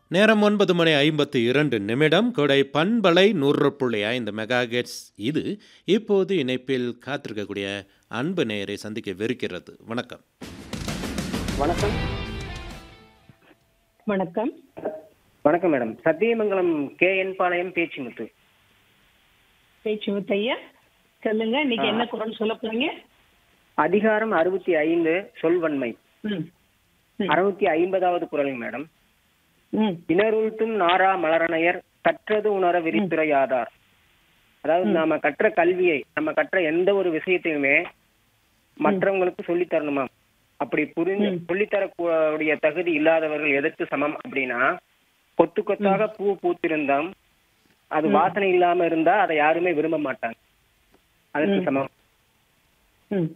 நேரம் ஒன்பது மணி ஐம்பத்தி இரண்டு நிமிடம் கொடை பண்பலை நூறு புள்ளி ஐந்து மெகாகெட்ஸ் இது இப்போது இணைப்பில் காத்திருக்கக்கூடிய அன்பு நேயரை சந்திக்கவிருக்கிறது வணக்கம் வணக்கம் வணக்கம் வணக்கம் madam Sathyamangalam K N Palayam Pechumuthu Pechu Muthaiah சொல்லுங்க இன்னைக்கு என்ன குரல் சொல்ல போறீங்க அதிகாரம் அறுபத்தி ஐந்து சொல்வன்மை ம் ம். அறுநூத்தி ஐம்பதாவது குரலுங்க மேடம் ம் இனருள்த்தும் நாரா மலரணையர் கற்றது உணர விரித்துரையாதார் அதாவது நாம கற்ற கல்வியை நம்ம கற்ற எந்த ஒரு விஷயத்தையுமே மற்றவங்களுக்கு சொல்லித் தரணுமா அப்படி புரிஞ்சு சொல்லித்தரக்கூடிய தகுதி இல்லாதவர்கள் எதற்கு சமம் அப்படின்னா கொத்து கொத்தாக பூ பூத்திருந்தோம் அது வாசனை இல்லாம இருந்தா அதை யாருமே விரும்ப மாட்டாங்க அதற்கு சமம் ம்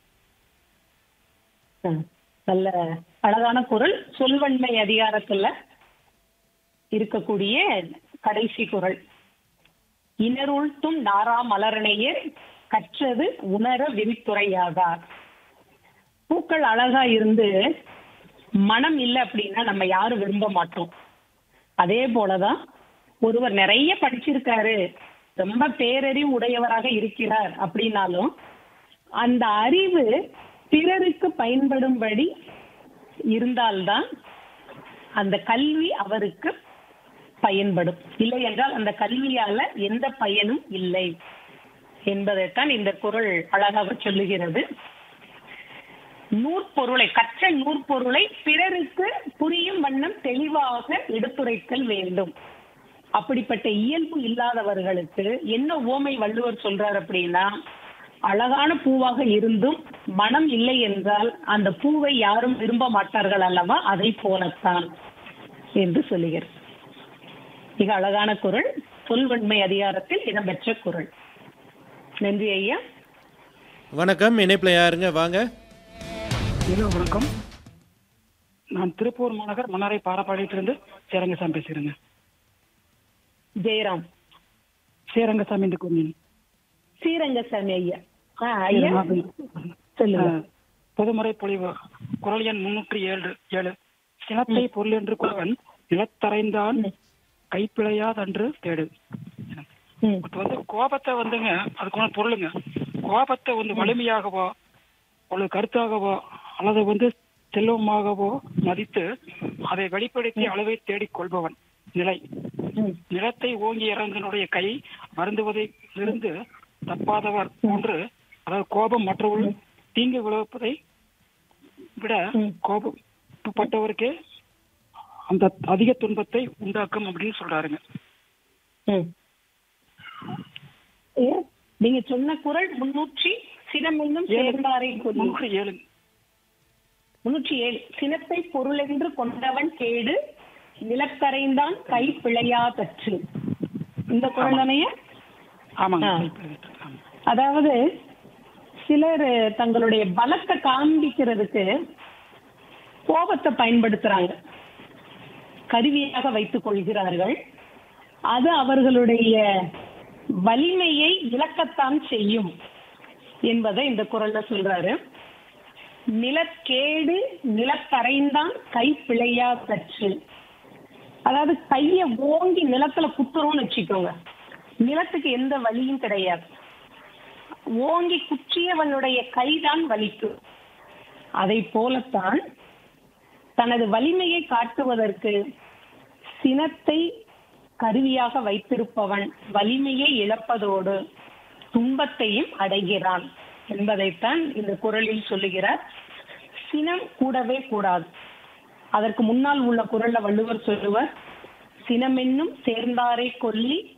ஆ, நல்ல அழகான குரல் சொல்வன்மை அதிகாரத்துல இருக்கக்கூடிய கடைசி குரல் இனருள்த்தும் நாரா மலரணையர் கற்றது உணர விரித்துரையாகார் பூக்கள் அழகா இருந்து மனம் இல்லை அப்படின்னா நம்ம யாரும் விரும்ப மாட்டோம் அதே போலதான் ஒருவர் நிறைய படிச்சிருக்காரு ரொம்ப பேரறிவு உடையவராக இருக்கிறார் அப்படின்னாலும் அந்த அறிவு பிறருக்கு பயன்படும்படி இருந்தால்தான் அந்த கல்வி அவருக்கு பயன்படும் இல்லை என்றால் அந்த கல்வியால எந்த பயனும் இல்லை என்பதைத்தான் இந்த குரல் அழகாக சொல்லுகிறது நூற்பொருளை கற்ற நூற்பொருளை பிறருக்கு புரியும் வண்ணம் தெளிவாக எடுத்துரைத்தல் வேண்டும் அப்படிப்பட்ட இயல்பு இல்லாதவர்களுக்கு என்ன ஓமை வள்ளுவர் சொல்றார் அப்படின்னா அழகான பூவாக இருந்தும் மனம் இல்லை என்றால் அந்த பூவை யாரும் விரும்ப மாட்டார்கள் அல்லவா அதை போலத்தான் என்று சொல்லுகிறார் மிக அழகான குரல் சொல்வன்மை அதிகாரத்தில் இடம்பெற்ற குரல் நன்றி ஐயா வணக்கம் இணைப்பில் யாருங்க வாங்க ஹலோ வணக்கம் நான் திருப்பூர் மாநகர் மன்னாரை பாரப்பாளையத்திலிருந்து சேரங்கசாமி பேசுகிறேங்க ஜெயராம் சேரங்கசாமி இந்த கோவில் ஸ்ரீரங்கசாமி ஐயா ஆ ஐயா சொல்லுங்க பொதுமுறை பொழிவு குரல் எண் முன்னூற்றி ஏழு ஏழு சினத்தை பொருள் என்று குறவன் நிலத்தரைந்தான் கைப்பிழையாதன்று தேடு ம் இப்ப வந்து கோபத்தை வந்துங்க அதுக்கான பொருளுங்க கோபத்தை வந்து வலிமையாகவோ அல்லது கருத்தாகவோ அல்லது வந்து செல்வமாகவோ மதித்து அதை வெளிப்படுத்தி அளவை தேடிக் கொள்பவன் நிலை ம் நிலத்தை ஓங்கி இறங்கினுடைய கை வருந்துவதை இருந்து தப்பாதவர் போன்று அதாவது கோபம் மற்றவர்கள் தீங்கு விளைவிப்பதை விட ம். கோபப்பட்டவருக்கே அந்த அதிக துன்பத்தை உண்டாக்கும் அப்படின்னு சொல்றாருங்க ம். ஏ, நீங்க சொன்ன குரல் முன்னூற்றி சினம் என்னும் சேர்ந்தாரை கொல்லி முன்னூற்றி ஏழு முன்னூற்றி ஏழு சினத்தை பொருளென்று கொண்டவன் கேடு நிலக்கரைந்தான் கை பிழையா தற்று இந்த குரல் தானேயா ஆமாங்க ஆ. ஆமா. அதாவது சிலர் தங்களுடைய பலத்தை காண்பிக்கிறதுக்கு கோபத்தை பயன்படுத்துறாங்க கருவியாக வைத்துக் கொள்கிறார்கள் அது அவர்களுடைய வலிமையை இழக்கத்தான் செய்யும் என்பதை இந்த குரல்ல சொல்றாரு நிலக்கேடு நிலக்கரைந்தான் கை பிழையா தற்று அதாவது கைய ஓங்கி நிலத்துல குத்துறோம்னு வச்சுக்கோங்க நிலத்துக்கு எந்த வலியும் கிடையாது ஓங்கி குற்றியவனுடைய கைதான் வலிக்கும் அதை போலத்தான் தனது வலிமையை காட்டுவதற்கு சினத்தை கருவியாக வைத்திருப்பவன் வலிமையை இழப்பதோடு துன்பத்தையும் அடைகிறான் என்பதைத்தான் இந்த குரலில் சொல்லுகிறார் சினம் கூடவே கூடாது அதற்கு முன்னால் உள்ள குரல்ல வள்ளுவர் சொல்லுவர் சினமென்னும் சேர்ந்தாரை கொல்லி